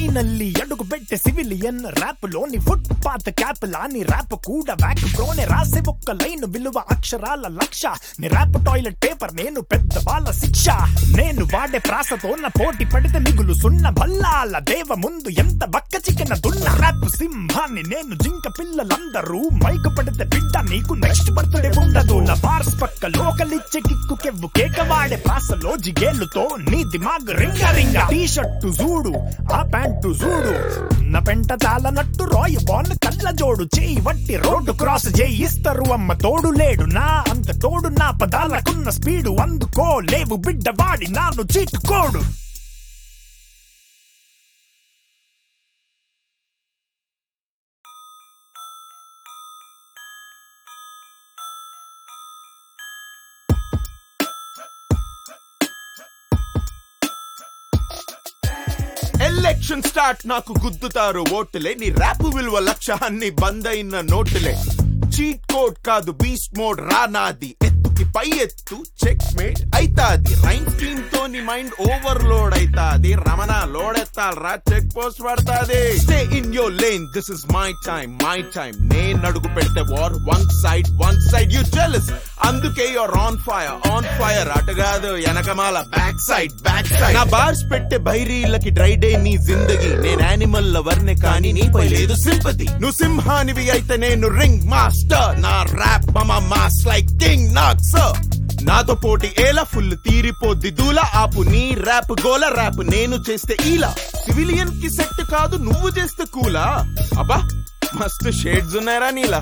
Finally అడుగు పెట్టే civilian rap లోని ఫుట్ పాత్ క్యాప్ లాని ర్యాప్ కూడా వ్యాక్ బ్రోనే రాసే ఒక్క లైన్ విలువ అక్షరాల లక్ష నీ ర్యాప్ టాయిలెట్ పేపర్ నేను పెద్ద బాల శిక్ష నేను వాడే ప్రాసతో నా పోటీ పడితే మిగులు సున్న బల్లాల దేవ ముందు ఎంత బక్క చికెన దున్న ర్యాప్ సింహాన్ని నేను జింక పిల్లలందరూ మైకు పడితే బిడ్డ నీకు నెక్స్ట్ బర్త్డే ఉండదు నా బార్స్ పక్క లోకలిచ్చే కిక్కు కెవ్వు కేక వాడే ప్రాసలో జిగేలుతో నీ దిమాగ్ రింగ రింగ టీ షర్టు చూడు ఆ ప్యాంటు చూడు నా పెంట చాలనట్టు రాయి బాల్ కళ్ళ జోడు చేయి వట్టి రోడ్డు క్రాస్ చేయిస్తారు అమ్మ తోడు లేడు నా అంత తోడు నా పదాలకున్న స్పీడు అందుకో లేవు బిడ్డ వాడి నాను చీటుకోడు ఎలక్షన్ స్టార్ట్ నాకు గుద్దుతారు ఓటులే నీ ర్యాప్ విలువ లక్ష అన్ని బంద్ అయిన నోటులే చీట్ కోడ్ కాదు బీస్ట్ మోడ్ రానాది ఎత్తుకి పై ఎత్తు చెక్ మేట్ అయితాది రైన్ స్కీమ్ తో నీ మైండ్ ఓవర్లోడ్ అయితాది రమణ లోడ్ ఎత్తాలరా చెక్ పోస్ట్ పడతాది stay in your lane this is my time my time నేను అడుగు పెడితే war one side one side you jealous అందుకే your on fire on fire అటు కాదు వెనకమాల బ్యాక్ సైడ్ బ్యాక్ సైడ్ నా బార్స్ పెట్టే బైరీలకి డ్రై డే నీ జిందగీ నేను యానిమల్ లవర్నే కానీ నీపై లేదు సింపతి నువ్వు సింహానివి అయితే నేను రింగ్ మాస్టర్ నా ర్యాప్ మమ mass like king knock sir నాతో పోటీ ఏలా ఫుల్ తీరిపోద్ది దూల ఆపు నీ ర్యాప్ గోల ర్యాప్ నేను చేస్తే ఈలా సివిలియన్ కి సెట్ కాదు నువ్వు చేస్తే కూలా అబ్బా మస్తు షేడ్స్ ఉన్నాయరా నీలా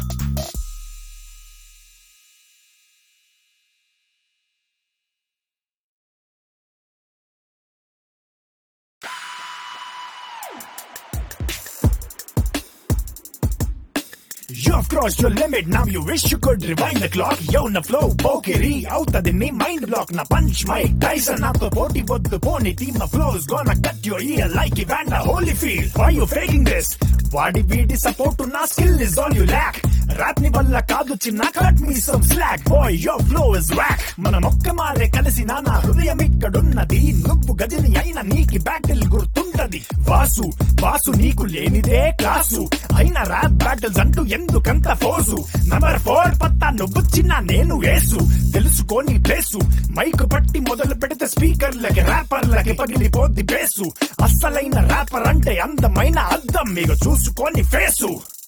You have crossed your limit, now you wish you could rewind the clock. Yo, na flow, పోకిరి అవుతది నీ మైండ్ బ్లాక్ నా పంచ్ మై టైసన్ నాతో పోటీ వద్దు పోనీ టీమ్ నా flows gonna cut your ear like Evander Holyfield why you faking this వాడి వీడి సపోర్ట్ నా skill is all you lack rap ని వల్ల కాదు చిన్న cut me some slack boy your flow is wack మన మొక్క మారే కలిసి నా హృదయం ఇక్కడున్నది నువ్వు గదిని అయిన నీకి బ్యాటిల్ గుర్తుంటది వాసు వాసు నీకు లేనిదే క్లాసు అయిన ర్యాప్ బ్యాటిల్స్ అంటూ ఎందుకంత ఫోజు నంబర్ ఫోర్ పత్తా నువ్వు చిన్న నేను వేసు తెలుసుకోని ప్లేసు మైక్ పట్టి మొదలు పెడితే స్పీకర్లకి ర్యాపర్లకి పగిలిపోద్ది బేసు అస్సలైన ర్యాపర్ అంటే అందమైన అద్దం మీకు చూసుకొని ఫేసు